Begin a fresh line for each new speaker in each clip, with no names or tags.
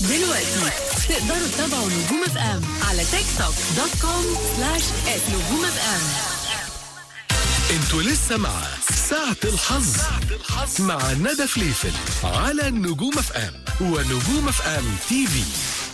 دلوقتي تقدروا تتابعوا نجوم اف ام على تيك توك دوت كوم سلاش نجوم اف ام
انتوا لسه مع ساعة الحظ مع ندى فليفل على نجوم اف ام ونجوم اف ام تي في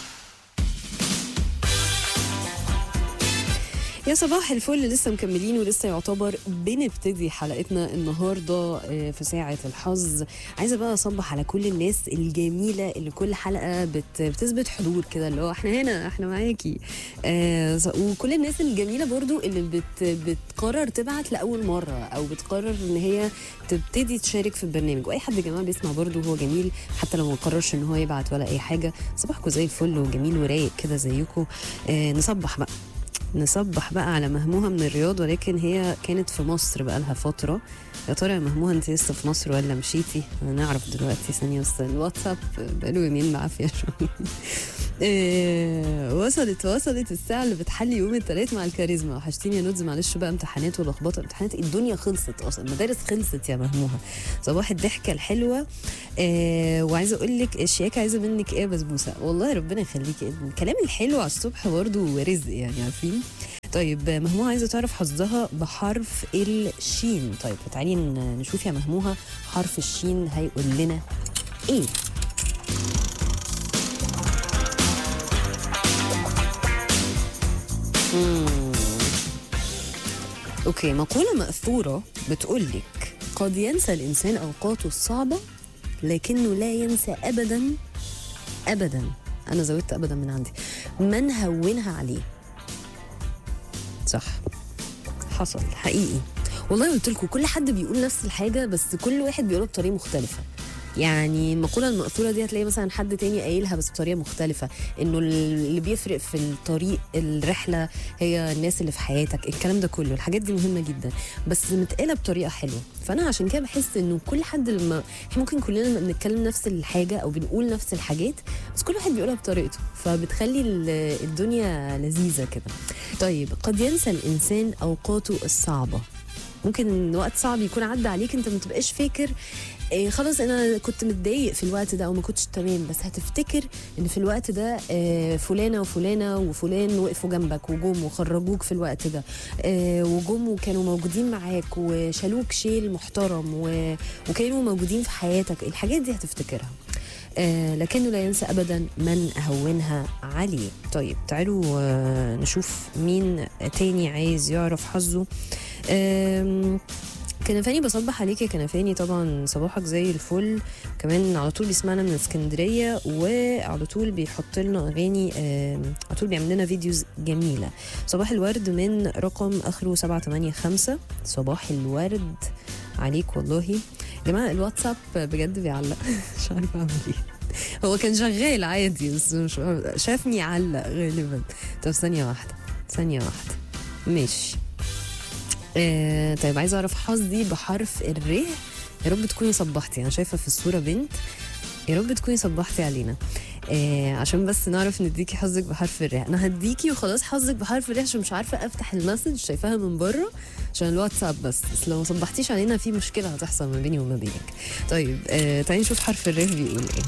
يا صباح الفل لسه مكملين ولسه يعتبر بنبتدي حلقتنا النهارده آه، في ساعه الحظ عايزه بقى اصبح على كل الناس الجميله اللي كل حلقه بت بتثبت حضور كده اللي هو احنا هنا احنا معاكي آه ز- وكل الناس الجميله برضو اللي بت بتقرر تبعت لاول مره او بتقرر ان هي تبتدي تشارك في البرنامج واي حد يا جماعه بيسمع برضو هو جميل حتى لو ما قررش ان هو يبعت ولا اي حاجه صباحكم زي الفل وجميل ورايق كده زيكم آه نصبح بقى نصبح بقى على مهموها من الرياض ولكن هي كانت في مصر بقى لها فتره يا ترى يا مهموها انت لسه في مصر ولا مشيتي هنعرف دلوقتي ثانيه بس الواتساب بقاله يومين بعافيه شويه إيه وصلت وصلت الساعه اللي بتحلي يوم الثلاث مع الكاريزما وحشتيني يا نودز معلش بقى امتحانات ولخبطه امتحانات الدنيا خلصت اصلا المدارس خلصت يا مهموها صباح الضحكه الحلوه إيه وعايزه اقول لك الشياكه عايزه منك ايه يا بسبوسه والله ربنا يخليكي الكلام الحلو على الصبح برضه رزق يعني عارفين طيب مهموها عايزه تعرف حظها بحرف الشين طيب تعالي ن- نشوف يا مهموها حرف الشين هيقول لنا ايه مم. اوكي مقولة مأثورة بتقول لك قد ينسى الإنسان أوقاته الصعبة لكنه لا ينسى أبدا أبدا أنا زودت أبدا من عندي من هونها عليه صح حصل حقيقي والله قلت لكم كل حد بيقول نفس الحاجة بس كل واحد بيقولها بطريقة مختلفة يعني المقولة المأثورة دي هتلاقي مثلا حد تاني قايلها بس بطريقة مختلفة انه اللي بيفرق في الطريق الرحلة هي الناس اللي في حياتك الكلام ده كله الحاجات دي مهمة جدا بس متقالة بطريقة حلوة فانا عشان كده بحس انه كل حد لما احنا ممكن كلنا بنتكلم نفس الحاجة او بنقول نفس الحاجات بس كل واحد بيقولها بطريقته فبتخلي ال- الدنيا لذيذة كده طيب قد ينسى الانسان اوقاته الصعبة ممكن وقت صعب يكون عدى عليك انت ما تبقاش فاكر إيه خلاص انا كنت متضايق في الوقت ده او ما كنتش تمام بس هتفتكر ان في الوقت ده آه، فلانه وفلانه وفلان وقفوا جنبك وجم وخرجوك في الوقت ده آه، وجم وكانوا موجودين معاك وشالوك شيل محترم و- وكانوا موجودين في حياتك الحاجات دي هتفتكرها آه، لكنه لا ينسى ابدا من هونها عليه طيب تعالوا آه، نشوف مين تاني عايز يعرف حظه آم، كنفاني بصبح عليك يا كنفاني طبعا صباحك زي الفل كمان على طول بيسمعنا من اسكندريه وعلى طول بيحط لنا اغاني آم، على طول بيعمل لنا فيديوز جميله صباح الورد من رقم اخره 785 صباح الورد عليك والله يا جماعه الواتساب بجد بيعلق مش عارفه اعمل ايه هو كان شغال عادي بس مش شافني علق غالبا طب ثانيه واحده ثانيه واحده ماشي آه طيب عايزه اعرف حظي بحرف الر يا رب تكوني صبحتي انا شايفه في الصوره بنت يا رب تكوني صبحتي علينا آه عشان بس نعرف نديكي حظك بحرف الر انا هديكي وخلاص حظك بحرف الر عشان مش عارفه افتح المسج شايفاها من بره عشان الواتساب بس بس لو ما صبحتيش علينا في مشكله هتحصل ما بيني وما بينك طيب آه تعالي نشوف حرف الر بيقول ايه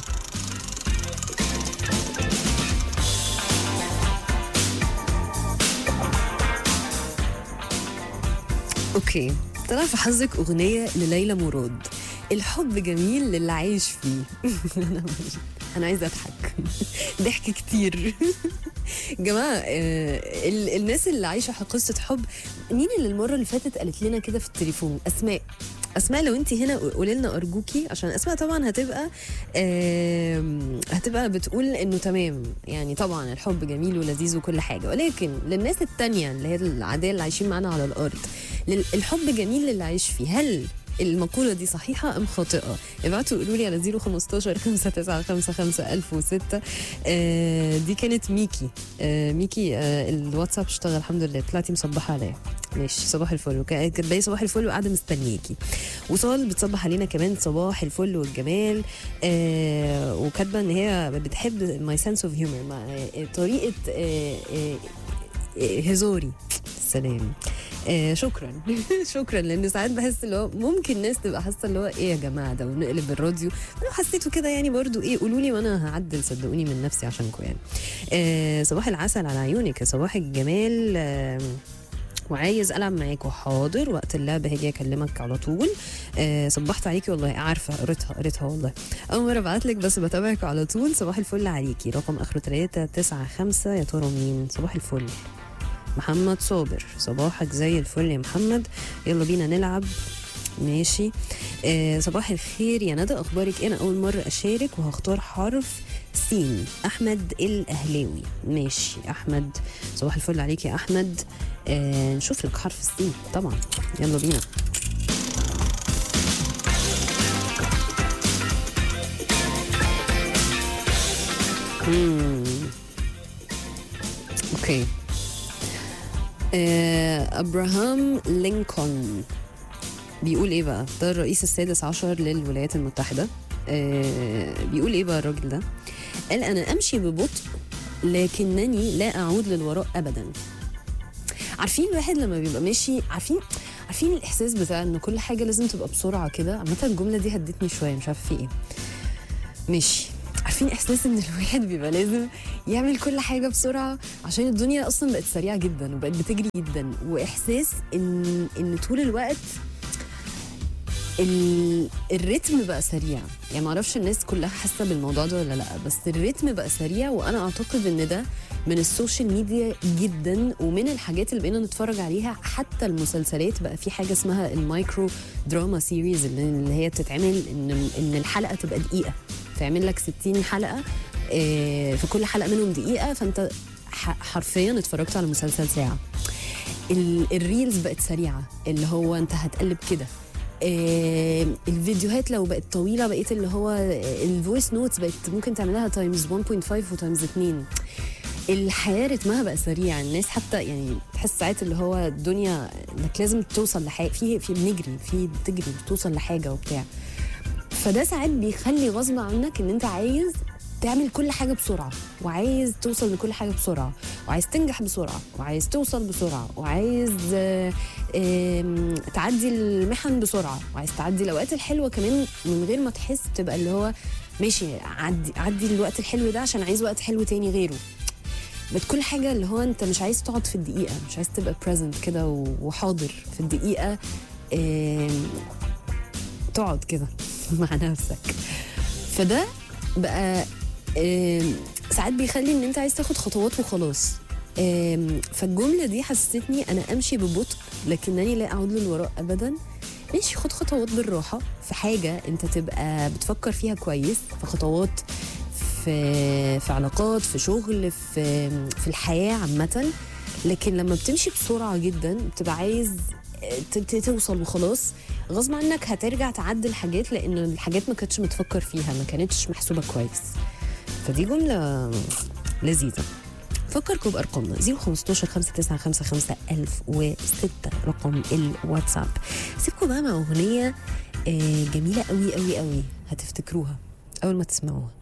اوكي طلع في حظك اغنيه لليلى مراد الحب جميل للي عايش فيه انا مش- انا عايزه اضحك ضحك كتير جماعه آه، ال- الناس اللي عايشه قصه حب مين اللي المره اللي فاتت قالت لنا كده في التليفون اسماء اسماء لو انت هنا قولي لنا ارجوكي عشان اسماء طبعا هتبقى آم، هتبقى بتقول انه تمام يعني طبعا الحب جميل ولذيذ وكل حاجه ولكن للناس التانية اللي هي العاديه اللي عايشين معانا على الارض لل- الحب جميل للي عايش فيه هل المقولة دي صحيحة أم خاطئة؟ ابعتوا قولوا لي على 015 595 1006 آه دي كانت ميكي آه ميكي آه الواتساب اشتغل الحمد لله طلعتي مصبحة عليا ماشي صباح الفل وكانت كاتبه لي صباح الفل وقاعده مستنياكي وصال بتصبح علينا كمان صباح الفل والجمال آه وكاتبه ان هي بتحب ماي سنس اوف هيومر طريقه آه آه آه، هزاري سلام آه شكرا شكرا لان ساعات بحس اللي هو ممكن ناس تبقى حاسه اللي هو ايه يا جماعه ده ونقلب الراديو انا حسيته كده يعني برضو ايه قولوا لي وانا هعدل صدقوني من نفسي عشانكم يعني آه صباح العسل على عيونك يا صباح الجمال آه وعايز العب معاكوا حاضر وقت اللعب هاجي اكلمك على طول آه صبحت عليكي والله عارفه قريتها قريتها والله اول مره ابعت لك بس بتابعك على طول صباح الفل عليكي رقم اخره 3 9 5 يا ترى مين صباح الفل محمد صابر صباحك زي الفل يا محمد يلا بينا نلعب ماشي آه صباح الخير يا ندى اخبارك إيه؟ انا اول مره اشارك وهختار حرف سين احمد الاهلاوي ماشي احمد صباح الفل عليك يا احمد آه نشوف لك حرف السين طبعا يلا بينا مم. اوكي آه، ابراهام لينكولن بيقول ايه بقى ده الرئيس السادس عشر للولايات المتحده آه، بيقول ايه بقى الراجل ده قال انا امشي ببطء لكنني لا اعود للوراء ابدا عارفين الواحد لما بيبقى ماشي عارفين عارفين الاحساس بتاع ان كل حاجه لازم تبقى بسرعه كده عامه الجمله دي هدتني شويه مش عارفه في ايه ماشي عارفين احساس ان الواحد بيبقى لازم يعمل كل حاجه بسرعه عشان الدنيا اصلا بقت سريعه جدا وبقت بتجري جدا واحساس ان ان طول الوقت ال... الريتم بقى سريع يعني معرفش الناس كلها حاسه بالموضوع ده ولا لا بس الريتم بقى سريع وانا اعتقد ان ده من السوشيال ميديا جدا ومن الحاجات اللي بقينا نتفرج عليها حتى المسلسلات بقى في حاجه اسمها المايكرو دراما سيريز اللي اللي هي بتتعمل ان ان الحلقه تبقى دقيقه تعمل لك 60 حلقه آه، في كل حلقه منهم دقيقه فانت ح- حرفيا اتفرجت على مسلسل ساعه ال- الريلز بقت سريعه اللي هو انت هتقلب كده آه، الفيديوهات لو بقت طويله بقيت اللي هو الفويس نوتس بقت ممكن تعملها تايمز 1.5 وتايمز 2 الحياه رتمها بقى سريع الناس حتى يعني تحس ساعات اللي هو الدنيا انك لازم توصل لحاجه في في بنجري في بتجري بتوصل لحاجه وبتاع فده ساعات بيخلي غصب عنك ان انت عايز تعمل كل حاجه بسرعه وعايز توصل لكل حاجه بسرعه وعايز تنجح بسرعه وعايز توصل بسرعه وعايز آه، آم، تعدي المحن بسرعه وعايز تعدي الاوقات الحلوه كمان من غير ما تحس تبقى اللي هو ماشي عدي عدي الوقت الحلو ده عشان عايز وقت حلو تاني غيره بس كل حاجه اللي هو انت مش عايز تقعد في الدقيقه مش عايز تبقى بريزنت كده و- وحاضر في الدقيقه آم، تقعد كده مع نفسك فده بقى آم، ساعات بيخلي ان انت عايز تاخد خطوات وخلاص آم، فالجمله دي حسستني انا امشي ببطء لكنني لا اعود للوراء ابدا ماشي خد خطوات بالراحه في حاجه انت تبقى بتفكر فيها كويس في خطوات في في علاقات في شغل في في الحياه عامه لكن لما بتمشي بسرعه جدا بتبقى عايز ت- ت- توصل وخلاص غصب عنك هترجع تعدل حاجات لان الحاجات ما كانتش متفكر فيها ما كانتش محسوبه كويس فدي جمله لذيذه فكركم بارقامنا 015 5955 1006 رقم الواتساب سيبكم بقى مع اغنيه آه، جميله قوي قوي قوي هتفتكروها اول ما تسمعوها